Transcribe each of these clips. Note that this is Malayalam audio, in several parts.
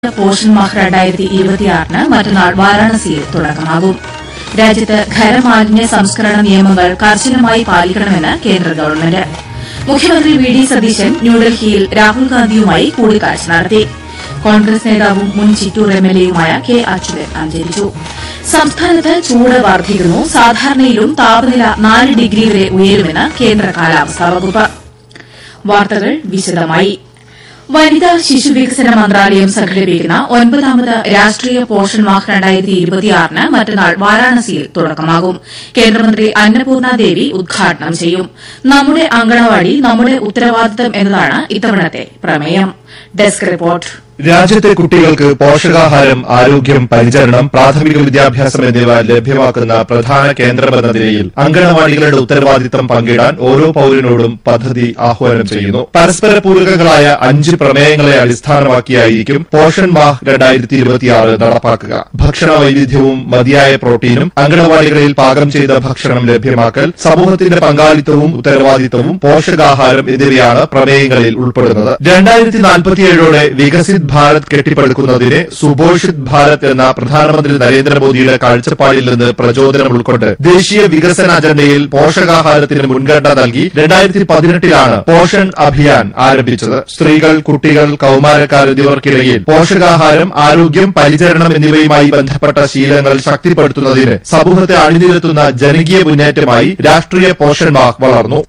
പോഷൻ മാഹ് രണ്ടായിരത്തി ഇരുപത്തിയാറിന് മറ്റന്നാൾ വാരാണസിയിൽ തുടക്കമാകും രാജ്യത്ത് ഖരമാലിന്യ സംസ്കരണ നിയമങ്ങൾ കർശനമായി പാലിക്കണമെന്ന് കേന്ദ്ര ഗവൺമെന്റ് മുഖ്യമന്ത്രി വി ഡി സതീശൻ ന്യൂഡൽഹിയിൽ രാഹുൽ ഗാന്ധിയുമായി കൂടിക്കാഴ്ച നടത്തി കോൺഗ്രസ് നേതാവും മുൻ ചിറ്റൂർ എംഎൽഎയുമായ കെ അച്യുതൻ അന്തരിച്ചു സംസ്ഥാനത്ത് ചൂട് വർദ്ധിക്കുന്നു സാധാരണയിലും താപനില നാല് ഡിഗ്രി വരെ ഉയരുമെന്ന് കേന്ദ്ര കാലാവസ്ഥാ വകുപ്പ് വാർത്തകൾ വിശദമായി വനിതാ ശിശുവികസന മന്ത്രാലയം സംഘടിപ്പിക്കുന്ന ഒൻപതാമത് രാഷ്ട്രീയ പോഷൺ മാഹ് രണ്ടായിരത്തി ഇരുപത്തിയാറിന് മറ്റന്നാൾ വാരാണസിയിൽ തുടക്കമാകും കേന്ദ്രമന്ത്രി അന്നപൂർണ ദേവി ഉദ്ഘാടനം ചെയ്യും നമ്മുടെ അങ്കണവാടി നമ്മുടെ ഉത്തരവാദിത്തം എന്നതാണ് ഇത്തവണത്തെ പ്രമേയം ഡെസ്ക് റിപ്പോർട്ട് രാജ്യത്തെ കുട്ടികൾക്ക് പോഷകാഹാരം ആരോഗ്യം പരിചരണം പ്രാഥമിക വിദ്യാഭ്യാസം എന്നിവ ലഭ്യമാക്കുന്ന പ്രധാന കേന്ദ്രമെന്ന നിലയിൽ അങ്കണവാടികളുടെ ഉത്തരവാദിത്തം പങ്കിടാൻ ഓരോ പൌരനോടും പദ്ധതി ആഹ്വാനം ചെയ്യുന്നു പരസ്പര പൂരകങ്ങളായ അഞ്ച് പ്രമേയങ്ങളെ അടിസ്ഥാനമാക്കിയായിരിക്കും പോഷൺ മാഹ് രണ്ടായിരത്തി ഇരുപത്തിയാറ് നടപ്പാക്കുക ഭക്ഷണ വൈവിധ്യവും മതിയായ പ്രോട്ടീനും അങ്കണവാടികളിൽ പാകം ചെയ്ത ഭക്ഷണം ലഭ്യമാക്കൽ സമൂഹത്തിന്റെ പങ്കാളിത്തവും ഉത്തരവാദിത്തവും പോഷകാഹാരം എന്നിവയാണ് പ്രമേയങ്ങളിൽ ഉൾപ്പെടുന്നത് രണ്ടായിരത്തി നാൽപ്പത്തിയേഴോടെ വികസിത് ഭാരത് കെട്ടിപ്പടുക്കുന്നതിന് സുപോഷിത് ഭാരത് എന്ന പ്രധാനമന്ത്രി നരേന്ദ്രമോദിയുടെ കാഴ്ചപ്പാടിൽ നിന്ന് പ്രചോദനം ഉൾക്കൊണ്ട് ദേശീയ വികസന അജണ്ടയിൽ പോഷകാഹാരത്തിന് മുൻഗണന നൽകി രണ്ടായിരത്തി പതിനെട്ടിലാണ് പോഷൺ അഭിയാൻ ആരംഭിച്ചത് സ്ത്രീകൾ കുട്ടികൾ കൌമാരക്കാർ എന്നിവർക്കിടയിൽ പോഷകാഹാരം ആരോഗ്യം പരിചരണം എന്നിവയുമായി ബന്ധപ്പെട്ട ശീലങ്ങൾ ശക്തിപ്പെടുത്തുന്നതിന് സമൂഹത്തെ അണിനിരത്തുന്ന ജനകീയ മുന്നേറ്റമായി രാഷ്ട്രീയ പോഷൺ മാഹ് വളർന്നു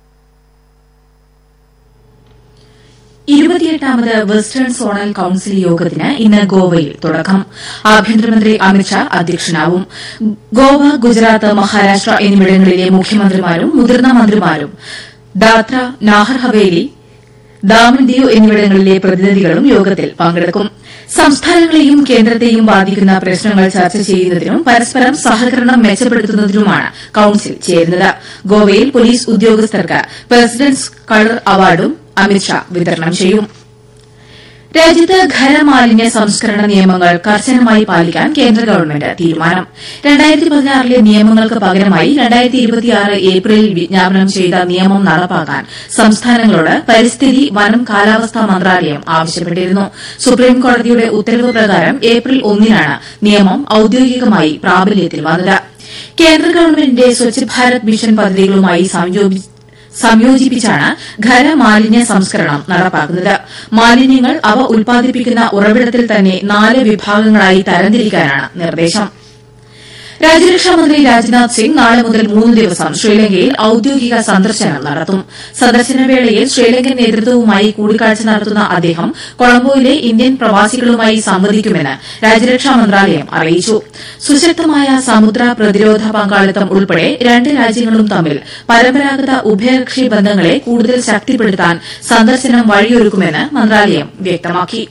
ഇരുപത്തിയെട്ടാമത് വെസ്റ്റേൺ സോണൽ കൌൺസിൽ യോഗത്തിന് ഇന്ന് ഗോവയിൽ തുടക്കം ആഭ്യന്തരമന്ത്രി അമിത്ഷാ അധ്യക്ഷനാവും ഗോവ ഗുജറാത്ത് മഹാരാഷ്ട്ര എന്നിവിടങ്ങളിലെ മുഖ്യമന്ത്രിമാരും മുതിർന്ന മന്ത്രിമാരും ദാദ്ര നാഹർ ഹവേലി ദാമൻ ദിയു എന്നിവിടങ്ങളിലെ പ്രതിനിധികളും യോഗത്തിൽ പങ്കെടുക്കും സംസ്ഥാനങ്ങളെയും കേന്ദ്രത്തെയും ബാധിക്കുന്ന പ്രശ്നങ്ങൾ ചർച്ച ചെയ്യുന്നതിനും പരസ്പരം സഹകരണം മെച്ചപ്പെടുത്തുന്നതിനുമാണ് കൌൺസിൽ ചേരുന്നത് ഗോവയിൽ പോലീസ് ഉദ്യോഗസ്ഥർക്ക് പ്രസിഡന്റ്സ് കളർ അവാർഡും അമിത്ഷാ വിതരണം ചെയ്യും രാജ്യത്ത് ഖരമാലിന്യ സംസ്കരണ നിയമങ്ങൾ കർശനമായി പാലിക്കാൻ കേന്ദ്ര ഗവൺമെന്റ് തീരുമാനം രണ്ടായിരത്തി പതിനാറിലെ നിയമങ്ങൾക്ക് പകരമായി രണ്ടായിരത്തി ഇരുപത്തിയാറ് ഏപ്രിലിൽ വിജ്ഞാപനം ചെയ്ത നിയമം നടപ്പാക്കാൻ സംസ്ഥാനങ്ങളോട് പരിസ്ഥിതി വനം കാലാവസ്ഥാ മന്ത്രാലയം ആവശ്യപ്പെട്ടിരുന്നു സുപ്രീംകോടതിയുടെ ഉത്തരവ് പ്രകാരം ഏപ്രിൽ ഒന്നിനാണ് നിയമം ഔദ്യോഗികമായി പ്രാബല്യത്തിൽ വന്നത് കേന്ദ്ര ഗവൺമെന്റിന്റെ സ്വച്ഛ് ഭാരത് മിഷൻ പദ്ധതികളുമായി സംയോജി- സംയോജിപ്പിച്ചാണ് ഖരമാലിന്യ സംസ്കരണം നടപ്പാക്കുന്നത് മാലിന്യങ്ങൾ അവ ഉൽപ്പാദിപ്പിക്കുന്ന ഉറവിടത്തിൽ തന്നെ നാല് വിഭാഗങ്ങളായി തരംതിരിക്കാനാണ് നിർദ്ദേശം രാജ്യരക്ഷാമന്ത്രി രാജ്നാഥ് സിംഗ് നാളെ മുതൽ മൂന്ന് ദിവസം ശ്രീലങ്കയിൽ ഔദ്യോഗിക സന്ദർശനം നടത്തും സന്ദർശനവേളയിൽ ശ്രീലങ്കൻ നേതൃത്വവുമായി കൂടിക്കാഴ്ച നടത്തുന്ന അദ്ദേഹം കൊളംബോയിലെ ഇന്ത്യൻ പ്രവാസികളുമായി സംവദിക്കുമെന്ന് രാജ്യരക്ഷാ മന്ത്രാലയം അറിയിച്ചു സുശക്തമായ സമുദ്ര പ്രതിരോധ പങ്കാളിത്തം ഉൾപ്പെടെ രണ്ട് രാജ്യങ്ങളും തമ്മിൽ പരമ്പരാഗത ഉഭയകക്ഷി ബന്ധങ്ങളെ കൂടുതൽ ശക്തിപ്പെടുത്താൻ സന്ദർശനം വഴിയൊരുക്കുമെന്ന് മന്ത്രാലയം വ്യക്തമാക്കി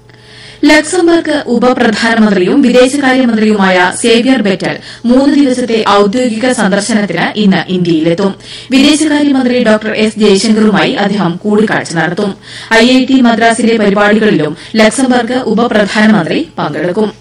ലക്സംബർഗ് ഉപപ്രധാനമന്ത്രിയും വിദേശകാര്യമന്ത്രിയുമായ സേവ്യർ ബെറ്റൽ മൂന്ന് ദിവസത്തെ ഔദ്യോഗിക സന്ദർശനത്തിന് ഇന്ന് ഇന്ത്യയിലെത്തും വിദേശകാര്യമന്ത്രി ഡോക്ടർ എസ് ജയശങ്കറുമായി അദ്ദേഹം കൂടിക്കാഴ്ച നടത്തും ഐഐടി മദ്രാസിലെ പരിപാടികളിലും ലക്സംബർഗ് ഉപപ്രധാനമന്ത്രി പങ്കെടുക്കും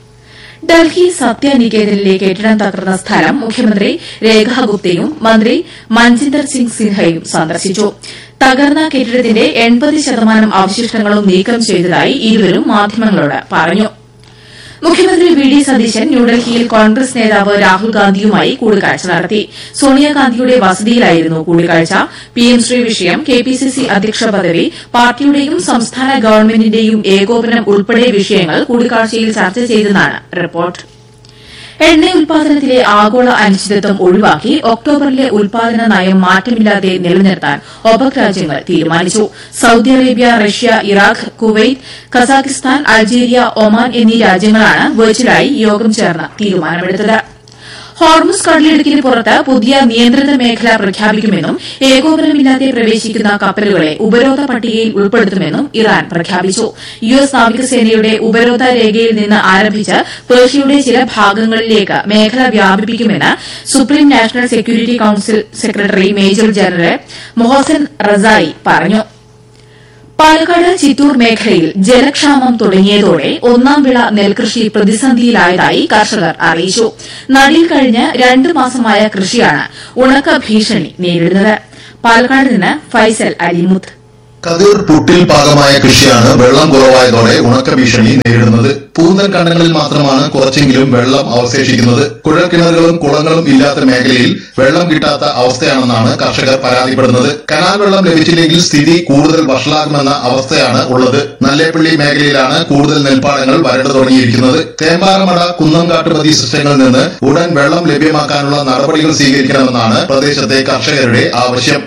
ഡൽഹി സത്യനികേതനിലെ കെട്ടിടം തകർന്ന സ്ഥലം മുഖ്യമന്ത്രി രേഖാ ഗുപ്തയും മന്ത്രി മൻജിന്ദർ സിംഗ് സിൻഹയും സന്ദർശിച്ചു തകർന്ന കെട്ടിടത്തിന്റെ എൺപത് ശതമാനം അവശിഷ്ടങ്ങളും നീക്കം ചെയ്തതായി ഇരുവരും മാധ്യമങ്ങളോട് പറഞ്ഞു മുഖ്യമന്ത്രി വി ഡി സതീശൻ ന്യൂഡൽഹിയിൽ കോൺഗ്രസ് നേതാവ് രാഹുൽ ഗാന്ധിയുമായി കൂടിക്കാഴ്ച നടത്തി സോണിയാഗാന്ധിയുടെ വസതിയിലായിരുന്നു കൂടിക്കാഴ്ച പിഎം ശ്രീ വിഷയം കെപിസിസി അധ്യക്ഷ പദവി പാർട്ടിയുടെയും സംസ്ഥാന ഗവൺമെന്റിന്റെയും ഏകോപനം ഉൾപ്പെടെ വിഷയങ്ങൾ കൂടിക്കാഴ്ചയിൽ ചർച്ച ചെയ്തെന്നാണ് റിപ്പോർട്ട് എണ്ണ ഉൽപാദനത്തിലെ ആഗോള അനിശ്ചിതത്വം ഒഴിവാക്കി ഒക്ടോബറിലെ ഉൽപാദന നയം മാറ്റമില്ലാതെ നിലനിർത്താൻ ഒപക് രാജ്യങ്ങൾ തീരുമാനിച്ചു Saudi Arabia Russia Iraq Kuwait Kazakhstan Algeria Oman എന്നീ രാജ്യങ്ങളാണ് വെർച്വലായി യോഗം ചേർന്ന് തീരുമാനമെടുത്തത് ഹോർമുസ് കടലിടുക്കിന് പുറത്ത് പുതിയ നിയന്ത്രിത മേഖല പ്രഖ്യാപിക്കുമെന്നും ഏകോപനമില്ലാതെ പ്രവേശിക്കുന്ന കപ്പലുകളെ ഉപരോധ പട്ടികയിൽ ഉൾപ്പെടുത്തുമെന്നും ഇറാൻ പ്രഖ്യാപിച്ചു യു എസ് നാവികസേനയുടെ ഉപരോധ രേഖയിൽ നിന്ന് ആരംഭിച്ച് പേർഷ്യയുടെ ചില ഭാഗങ്ങളിലേക്ക് മേഖല വ്യാപിപ്പിക്കുമെന്ന് supreme national security council secretary major general Mohsen Rezaei പറഞ്ഞു പാലക്കാട് ചിറ്റൂർ മേഖലയിൽ ജലക്ഷാമം തുടങ്ങിയതോടെ ഒന്നാം വിള നെൽകൃഷി പ്രതിസന്ധിയിലായതായി കർഷകർ അറിയിച്ചു നടിയിൽ കഴിഞ്ഞ് രണ്ട് മാസമായ കൃഷിയാണ് ഉണക്ക ഭീഷണി നേരിടുന്നത് പാലക്കാട് നിന്ന് ഫൈസൽ അലിമുത്ത് കതിർ പുട്ടിൽ പാകമായ കൃഷിയാണ് വെള്ളം കുറവായതോടെ ഉണക്ക ഭീഷണി നേരിടുന്നത് പൂന്തൽ കണ്ടങ്ങളിൽ മാത്രമാണ് കുറച്ചെങ്കിലും വെള്ളം അവശേഷിക്കുന്നത് കുഴൽക്കിണറുകളും കുളങ്ങളും ഇല്ലാത്ത മേഖലയിൽ വെള്ളം കിട്ടാത്ത അവസ്ഥയാണെന്നാണ് കർഷകർ പരാതിപ്പെടുന്നത് കനാൽ വെള്ളം ലഭിച്ചില്ലെങ്കിൽ സ്ഥിതി കൂടുതൽ വഷളാകുമെന്ന അവസ്ഥയാണ് ഉള്ളത് നല്ലേപ്പള്ളി മേഖലയിലാണ് കൂടുതൽ നെൽപ്പാടങ്ങൾ വരണ്ടു തുടങ്ങിയിരിക്കുന്നത് തേമ്പാറമട കുന്നംകാട്ടുപതി സിസ്റ്റങ്ങളിൽ നിന്ന് ഉടൻ വെള്ളം ലഭ്യമാക്കാനുള്ള നടപടികൾ സ്വീകരിക്കണമെന്നാണ് പ്രദേശത്തെ കർഷകരുടെ ആവശ്യം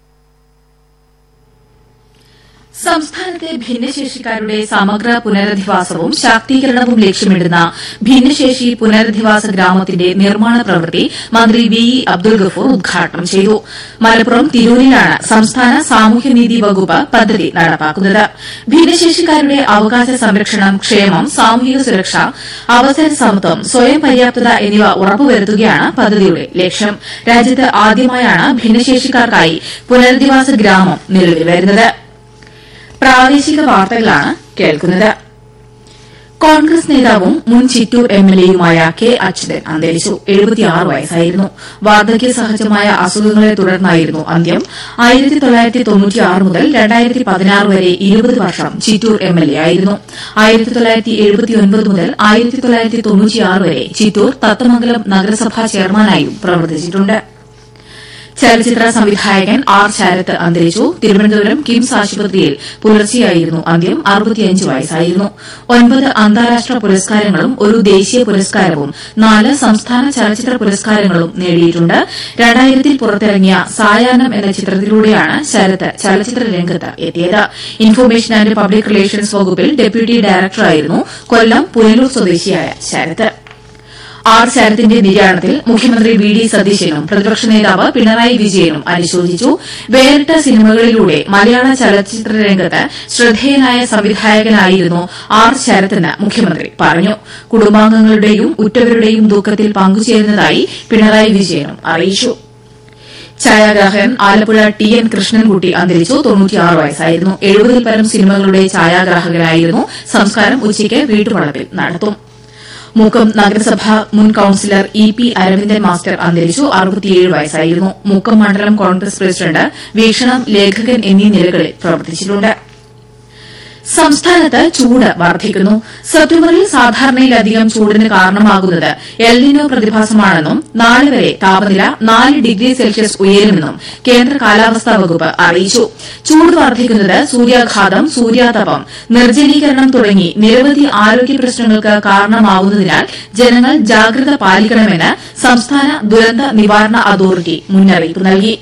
സംസ്ഥാനത്തെ ഭിന്നശേഷിക്കാരുടെ സമഗ്ര പുനരധിവാസവും ശാക്തീകരണവും ലക്ഷ്യമിടുന്ന ഭിന്നശേഷി പുനരധിവാസ ഗ്രാമത്തിന്റെ നിർമ്മാണ പ്രവൃത്തി മന്ത്രി വി ഇ അബ്ദുൽ ഗഫൂർ ഉദ്ഘാടനം ചെയ്തു മലപ്പുറം തിരൂരിലാണ് സംസ്ഥാന സാമൂഹ്യനീതി വകുപ്പ് പദ്ധതി നടപ്പാക്കുന്നത് ഭിന്നശേഷിക്കാരുടെ അവകാശ സംരക്ഷണം ക്ഷേമം സാമൂഹിക സുരക്ഷ അവസര സമത്വം സ്വയം പര്യാപ്തത എന്നിവ ഉറപ്പുവരുത്തുകയാണ് പദ്ധതിയുടെ ലക്ഷ്യം രാജ്യത്ത് ആദ്യമായാണ് ഭിന്നശേഷിക്കാർക്കായി പുനരധിവാസ ഗ്രാമം നിലവിൽ വരുന്നത് പ്രാദേശിക വാർത്തകളാണ് കേൾക്കുന്നത് കോൺഗ്രസ് നേതാവും മുൻ ചിറ്റൂർ എംഎൽഎയുമായ കെ അച്യുതൻ അന്തരിച്ചു എഴുപത്തിയാറ് വയസ്സായിരുന്നു വാർദ്ധക്യ സഹജമായ അസുഖങ്ങളെ തുടർന്നായിരുന്നു അന്ത്യം ആയിരത്തി തൊള്ളായിരത്തി തൊണ്ണൂറ്റിയാറ് മുതൽ രണ്ടായിരത്തി പതിനാറ് വരെ ഇരുപത് വർഷം ചിറ്റൂർ എംഎൽഎ ആയിരുന്നു ആയിരത്തി തൊള്ളായിരത്തി എഴുപത്തിയൊൻപത് മുതൽ ആയിരത്തി തൊള്ളായിരത്തി തൊണ്ണൂറ്റിയാറ് വരെ ചിറ്റൂർ തത്തമംഗലം നഗരസഭാ ചെയർമാനായും പ്രവർത്തിച്ചിട്ടുണ്ട് ചലച്ചിത്ര സംവിധായകൻ ആർ ശരത്ത് അന്തരിച്ചു തിരുവനന്തപുരം കിംസ് ആശുപത്രിയിൽ പുലർച്ചെയായിരുന്നു അന്ത്യം അറുപത്തിയഞ്ച് വയസ്സായിരുന്നു ഒൻപത് അന്താരാഷ്ട്ര പുരസ്കാരങ്ങളും ഒരു ദേശീയ പുരസ്കാരവും നാല് സംസ്ഥാന ചലച്ചിത്ര പുരസ്കാരങ്ങളും നേടിയിട്ടുണ്ട് രണ്ടായിരത്തിൽ പുറത്തിറങ്ങിയ സായാഹ്നം എന്ന ചിത്രത്തിലൂടെയാണ് ശരത്ത് ചലച്ചിത്ര രംഗത്ത് എത്തിയത് ഇൻഫർമേഷൻ ആന്റ് പബ്ലിക് റിലേഷൻസ് വകുപ്പിൽ ഡെപ്യൂട്ടി ഡയറക്ടറായിരുന്നു കൊല്ലം പുനലൂർ സ്വദേശിയായ ശരത്ത് ആർ ശരത്തിന്റെ നിര്യാണത്തിൽ മുഖ്യമന്ത്രി വി ഡി സതീശനും പ്രതിപക്ഷ നേതാവ് പിണറായി വിജയനും അനുശോചിച്ചു വേറിട്ട സിനിമകളിലൂടെ മലയാള ചലച്ചിത്ര രംഗത്ത് ശ്രദ്ധേയനായ സംവിധായകനായിരുന്നു ആർ ശരത്തെന്ന് മുഖ്യമന്ത്രി പറഞ്ഞു കുടുംബാംഗങ്ങളുടെയും ഉറ്റവരുടെയും ദുഃഖത്തിൽ പങ്കുചേരുന്നതായി പിണറായി വിജയനും അറിയിച്ചു ഛായാഗ്രാഹകൻ ആലപ്പുഴ ടി എൻ കൃഷ്ണൻകുട്ടി അന്തരിച്ചു തൊണ്ണൂറ്റിയാറ് വയസ്സായിരുന്നു എഴുപതിൽ പരം സിനിമകളുടെ ഛായാഗ്രാഹകനായിരുന്നു സംസ്കാരം ഉച്ചയ്ക്ക് വീട്ടുവളപ്പിൽ നടത്തും മൂക്കം നഗരസഭ മുൻ councillor E P Aravindan master അന്തരിച്ചു അറുപത്തിയേഴ് വയസ്സായിരുന്നു മൂക്കം മണ്ഡലം കോൺഗ്രസ് പ്രസിഡന്റ് വീക്ഷണം ലേഖകൻ എന്നീ നിലകളിൽ പ്രവർത്തിച്ചിട്ടുണ്ട് സംസ്ഥാനത്ത് ചൂട് വർദ്ധിക്കുന്നു സെപ്റ്റംബറിൽ സാധാരണയിലധികം ചൂടിന് കാരണമാകുന്നത് എൽനിനോ പ്രതിഭാസമാണെന്നും നാളെ വരെ താപനില നാല് ഡിഗ്രി സെൽഷ്യസ് ഉയരുമെന്നും കേന്ദ്ര കാലാവസ്ഥാ വകുപ്പ് അറിയിച്ചു ചൂട് വർദ്ധിക്കുന്നത് സൂര്യാഘാതം സൂര്യാതപം നിർജ്ജലീകരണം തുടങ്ങി നിരവധി ആരോഗ്യ പ്രശ്നങ്ങൾക്ക് കാരണമാവുന്നതിനാൽ ജനങ്ങൾ ജാഗ്രത പാലിക്കണമെന്ന് സംസ്ഥാന ദുരന്ത നിവാരണ അതോറിറ്റി മുന്നറിയിപ്പ് നൽകി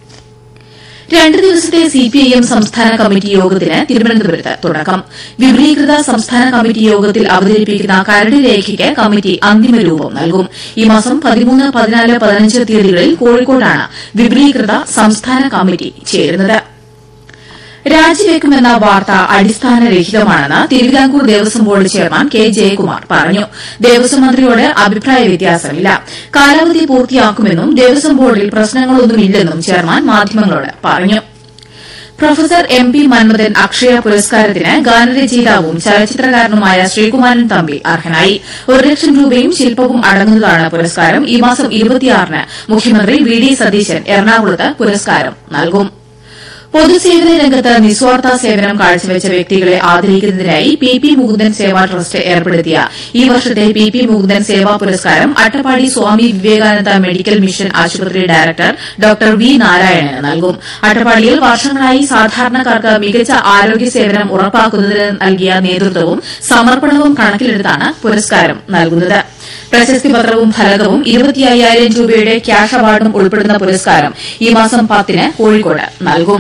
രണ്ട് ദിവസത്തെ സിപിഐഎം സംസ്ഥാന കമ്മിറ്റി യോഗത്തിന് തിരുവനന്തപുരത്ത് തുടക്കം വിപുലീകൃത സംസ്ഥാന കമ്മിറ്റി യോഗത്തിൽ അവതരിപ്പിക്കുന്ന കരട് രേഖയ്ക്ക് കമ്മിറ്റി അന്തിമ രൂപം നൽകും ഈ മാസം പതിമൂന്ന് പതിനാല് പതിനഞ്ച് തീയതികളിൽ കോഴിക്കോടാണ് വിപുലീകൃത സംസ്ഥാന കമ്മിറ്റി ചേരുന്നത് രാജിവെക്കുമെന്ന വാർത്ത അടിസ്ഥാനരഹിതമാണെന്ന് Thiruvithamkoor Devaswom board chairman K Jayakumar പറഞ്ഞു ദേവസ്വം മന്ത്രിയോട് അഭിപ്രായ വ്യത്യാസമില്ല കാലാവധി പൂർത്തിയാക്കുമെന്നും ദേവസ്വം ബോർഡിൽ പ്രശ്നങ്ങളൊന്നുമില്ലെന്നും ചെയർമാൻ മാധ്യമങ്ങളോട് പറഞ്ഞു professor M P Manmadhan Akshaya പുരസ്കാരത്തിന് ഗാനരചയിതാവും ചലച്ചിത്രകാരനുമായ ശ്രീകുമാരൻ തമ്പി അർഹനായി ഒരു ലക്ഷം രൂപയും ശില്പവും അടങ്ങുന്നതാണ് പുരസ്കാരം ഈ മാസം ഇരുപത്തിയാറിന് മുഖ്യമന്ത്രി വി ഡി സതീശൻ എറണാകുളത്ത് പുരസ്കാരം നൽകും പൊതുസേവന രംഗത്ത് നിസ്വാർത്ഥ സേവനം കാഴ്ചവെച്ച വ്യക്തികളെ ആദരിക്കുന്നതിനായി P P Mukundan Seva trust ഏർപ്പെടുത്തിയ ഈ വർഷത്തെ പി പി മുകുന്ദൻ സേവാ പുരസ്കാരം അട്ടപ്പാടി സ്വാമി വിവേകാനന്ദ മെഡിക്കൽ മിഷൻ ആശുപത്രി ഡയറക്ടർ ഡോക്ടർ വി നാരായണന് നൽകും അട്ടപ്പാടിയിൽ വർഷങ്ങളായി സാധാരണക്കാർക്ക് മികച്ച ആരോഗ്യ സേവനം ഉറപ്പാക്കുന്നതിന് നൽകിയ നേതൃത്വവും സമർപ്പണവും കണക്കിലെടുത്താണ് പുരസ്കാരം നൽകുന്നത് പ്രശസ്തി പത്രവും ഫലകവും ഇരുപത്തി അയ്യായിരം രൂപയുടെ ക്യാഷ് അവാർഡും ഉൾപ്പെടുന്ന പുരസ്കാരം ഈ മാസം പത്തിന് കോഴിക്കോട് നൽകും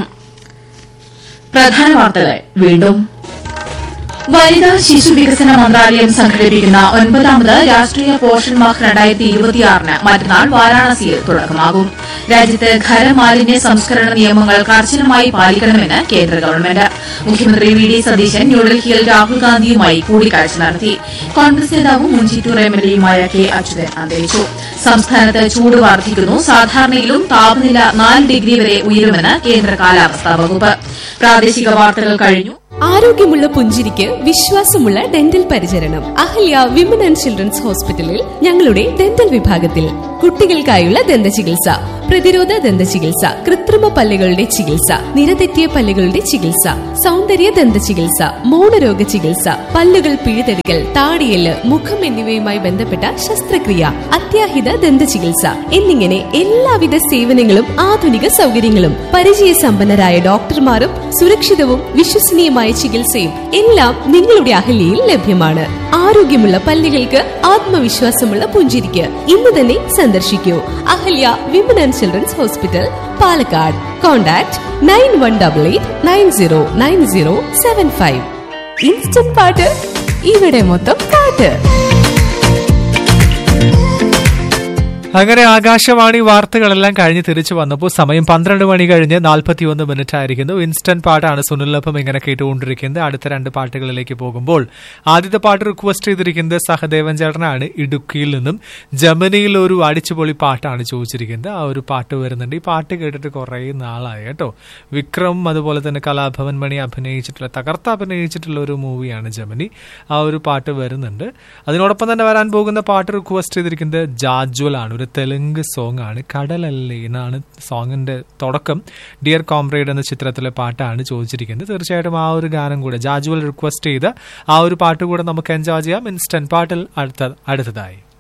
പ്രധാന വാർത്തകൾ വീണ്ടും വനിതാ ശിശു വികസന മന്ത്രാലയം സംഘടിപ്പിക്കുന്ന ഒൻപതാമത് രാഷ്ട്രീയ പോഷൺ മാഹ് രണ്ടായിരത്തി ഇരുപത്തിയാറിന് മറ്റന്നാൾ വാരാണസിയിൽ തുടക്കമാകും രാജ്യത്ത് ഖരമാലിന്യ സംസ്കരണ നിയമങ്ങൾ കർശനമായി പാലിക്കണമെന്ന് കേന്ദ്ര ഗവൺമെന്റ് മുഖ്യമന്ത്രി വി ഡി സതീശൻ ന്യൂഡൽഹിയിൽ രാഹുൽ ഗാന്ധിയുമായി കൂടിക്കാഴ്ച നടത്തി കോൺഗ്രസ് നേതാവും മുൻ ചിറ്റൂർ എംഎൽഎയുമായ കെ അച്യുതൻ അന്തരിച്ചു സംസ്ഥാനത്ത് ചൂട് വർദ്ധിക്കുന്നു സാധാരണയിലും താപനില നാല് ഡിഗ്രി വരെ ഉയരുമെന്ന് കേന്ദ്ര കാലാവസ്ഥാ വകുപ്പ് പ്രാദേശിക വാർത്തകൾ കഴിഞ്ഞു ആരോഗ്യമുള്ള പുഞ്ചിരിക്ക് വിശ്വാസമുള്ള ഡെന്റൽ പരിചരണം അഹല്യ വിമൻ ആൻഡ് ചിൽഡ്രൻസ് ഹോസ്പിറ്റലിൽ ഞങ്ങളുടെ ഡെന്റൽ വിഭാഗത്തിൽ കുട്ടികൾക്കായുള്ള ദന്ത ചികിത്സ പ്രതിരോധ ദന്ത ചികിത്സ കൃത്രിമ പല്ലുകളുടെ ചികിത്സ നിരതെറ്റിയ പല്ലുകളുടെ ചികിത്സ സൗന്ദര്യ ദന്ത ചികിത്സ മൗനരോഗ ചികിത്സ പല്ലുകൾ പിഴുതെടുക്കൽ താടിയല് മുഖം എന്നിവയുമായി ബന്ധപ്പെട്ട ശസ്ത്രക്രിയ അത്യാഹിത ദന്ത ചികിത്സ എന്നിങ്ങനെ എല്ലാവിധ സേവനങ്ങളും ആധുനിക സൗകര്യങ്ങളും പരിചയസമ്പന്നരായ ഡോക്ടർമാരും സുരക്ഷിതവും വിശ്വസനീയമായ ചികിത്സയും എല്ലാം നിങ്ങളുടെ അഹല്യയിൽ ലഭ്യമാണ് ആരോഗ്യമുള്ള പല്ലുകൾക്ക് ആത്മവിശ്വാസമുള്ള പുഞ്ചിരിക്ക് ഇന്ന് തന്നെ സന്ദർശിക്കൂ Ahalya women and children's hospital Palakkad contact nine one double eight nine zero nine zero seven five instant പാട്ട് ഇവിടെ മൊത്തം പാട്ട് അങ്ങനെ ആകാശവാണി വാർത്തകളെല്ലാം കഴിഞ്ഞ് തിരിച്ചു വന്നപ്പോൾ സമയം പന്ത്രണ്ട് മണി കഴിഞ്ഞ് നാൽപ്പത്തിയൊന്ന് മിനിറ്റ് ആയിരിക്കുന്നു ഇൻസ്റ്റന്റ് പാട്ടാണ് സുനിലൊപ്പം ഇങ്ങനെ കേട്ടുകൊണ്ടിരിക്കുന്നത് അടുത്ത രണ്ട് പാട്ടുകളിലേക്ക് പോകുമ്പോൾ ആദ്യത്തെ പാട്ട് റിക്വസ്റ്റ് ചെയ്തിരിക്കുന്നത് സഹദേവൻ ചേട്ടനാണ് ഇടുക്കിയിൽ നിന്നും ജമനിയിൽ ഒരു അടിച്ചുപൊളി പാട്ടാണ് ചോദിച്ചിരിക്കുന്നത് ആ ഒരു പാട്ട് വരുന്നുണ്ട് ഈ പാട്ട് കേട്ടിട്ട് കുറേ നാളായി കേട്ടോ വിക്രം അതുപോലെ തന്നെ കലാഭവൻ മണി അഭിനയിച്ചിട്ടുള്ള തകർത്ത് അഭിനയിച്ചിട്ടുള്ള ഒരു മൂവിയാണ് ജമനി ആ ഒരു പാട്ട് വരുന്നുണ്ട് അതിനോടൊപ്പം തന്നെ വരാൻ പോകുന്ന പാട്ട് റിക്വസ്റ്റ് ചെയ്തിരിക്കുന്നത് ജാജ്വൽ ആണ് ഒരു തെലുങ്ക് സോങ് ആണ് കടലല്ലേ എന്നാണ് സോങ്ങിന്റെ തുടക്കം ഡിയർ കോംറേഡ് എന്ന ചിത്രത്തിലെ പാട്ടാണ് ചോദിച്ചിരിക്കുന്നത് തീർച്ചയായിട്ടും ആ ഒരു ഗാനം കൂടെ ജാജുവൽ റിക്വസ്റ്റ് ചെയ്ത് ആ ഒരു പാട്ട് കൂടെ നമുക്ക് എൻജോയ് ചെയ്യാം ഇൻസ്റ്റന്റ് പാട്ടിൽ അടുത്ത അടുത്തതായി